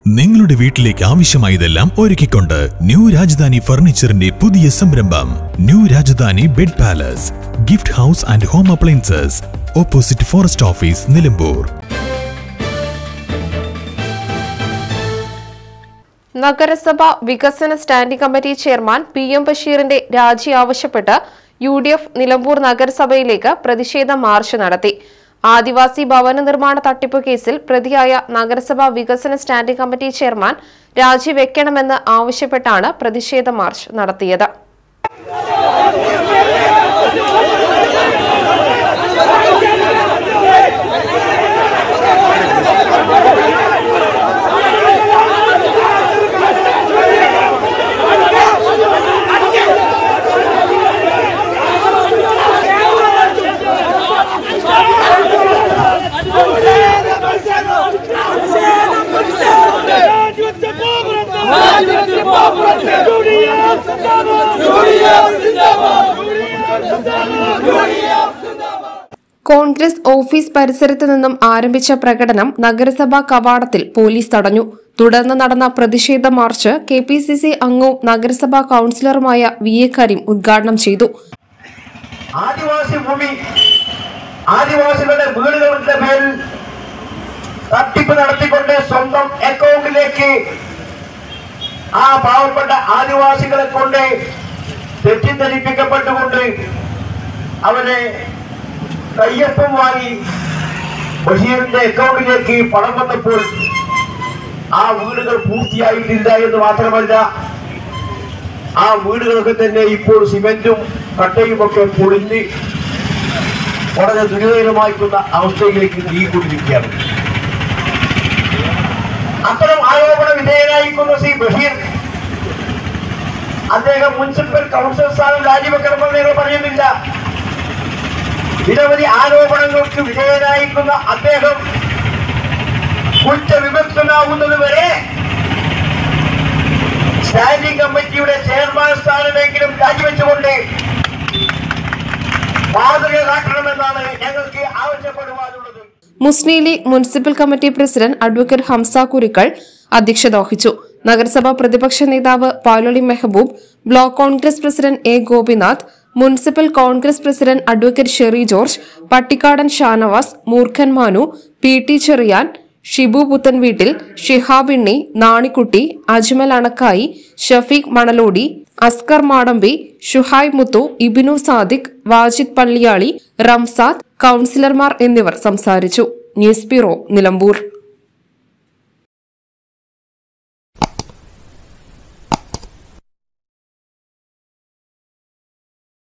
നിങ്ങളുടെ വീട്ടിലേക്ക് ആവശ്യമായതെല്ലാം ഒരുക്കിക്കൊണ്ട് ന്യൂ രാജധാനി ഫർണിച്ചറിന്റെ പുതിയ സംരംഭം new Rajadhani bed palace gift house and home appliances opposite forest office Nilambur നഗരസഭ വികസന standing committee chairman P M ബഷീറിന്റെ രാജി ആവശ്യപ്പെട്ട് യു ഡി എഫ് നിലമ്പൂർ നഗരസഭയിലേക്ക് പ്രതിഷേധ മാർച്ച് നടത്തി ആദിവാസി ഭവന നിർമ്മാണ തട്ടിപ്പ് കേസിൽ പ്രതിയായ നഗരസഭ വികസന സ്റ്റാൻഡിംഗ് കമ്മിറ്റി ചെയർമാൻ രാജിവെക്കണമെന്ന് ആവശ്യപ്പെട്ടാണ് പ്രതിഷേധ മാർച്ച് നടത്തിയത് കോൺഗ്രസ് ഓഫീസ് പരിസരത്ത് നിന്നും ആരംഭിച്ച പ്രകടനം നഗരസഭാ കവാടത്തിൽ പോലീസ് തടഞ്ഞു തുടർന്ന് നടന്ന പ്രതിഷേധ march K P C C അംഗവും നഗരസഭാ കൌൺസിലറുമായ വി എ കരീം ഉദ്ഘാടനം ചെയ്തു ആദിവാസി ഭൂമി ആദിവാസികളുടെ വീടുകളുടെ പേരിൽ തട്ടിപ്പ് നടത്തിക്കൊണ്ട് സ്വന്തം അക്കൗണ്ടിലേക്ക് ആ പാവപ്പെട്ട ആദിവാസികളെ കൊണ്ട് തെറ്റിദ്ധരിപ്പിക്കപ്പെട്ടുകൊണ്ട് അവരെ കയ്യൊപ്പം വാങ്ങി ബഷീറിന്റെ അക്കൗണ്ടിലേക്ക് പണം വന്നപ്പോൾ ആ വീടുകൾ പൂർത്തിയായിട്ടില്ല എന്ന് മാത്രമല്ല ആ വീടുകളൊക്കെ തന്നെ ഇപ്പോൾ സിമെന്റും കട്ടയും ഒക്കെ പൊളിഞ്ഞ് വളരെ ദുരിതകരമായിരിക്കുന്ന അവസ്ഥയിലേക്ക് നീങ്ങിക്കൊണ്ടിരിക്കുകയാണ് അത്തരം ആരോപണ വിധേയനായിരിക്കുന്ന ശ്രീ ബഷീർ അദ്ദേഹം മുനിസിപ്പൽ കൗൺസിൽ സ്ഥാനം രാജിവെക്കണമെന്ന് ഞങ്ങൾ പറയുന്നില്ല നിരവധി ആരോപണങ്ങൾക്ക് വിധേയനായിരിക്കുന്ന അദ്ദേഹം കുറ്റവിമുക്തനാവുന്നത് വരെ സ്റ്റാൻഡിംഗ് കമ്മിറ്റിയുടെ ചെയർമാൻ സ്ഥാനമെങ്കിലും രാജിവെച്ചുകൊണ്ട് മാതൃക കാട്ടണമെന്നാണ് ഞങ്ങൾക്ക് ആവശ്യപ്പെടുവാനുള്ളത് Muslim League municipal committee president advocate Hamsa Kurikkal അധ്യക്ഷത വഹിച്ചു നഗരസഭാ പ്രതിപക്ഷ നേതാവ് Paloli Mehaboob block Congress president A Gopinath municipal Congress president advocate Sherry George Pattikkadan Shanavas Moorkhan Manu P T Cherian Shibu Puthanveettil Shihabinni Nanikutty Ajmal Anakkayi Shafeeq Manalodi Askar Madambi Shuhaib Muthu Ibinu Sadiq Wajid Palliyali Ramsad കൌൺസിലർമാർ എന്നിവർ സംസാരിച്ചു ന്യൂസ് ബ്യൂറോ നിലമ്പൂർ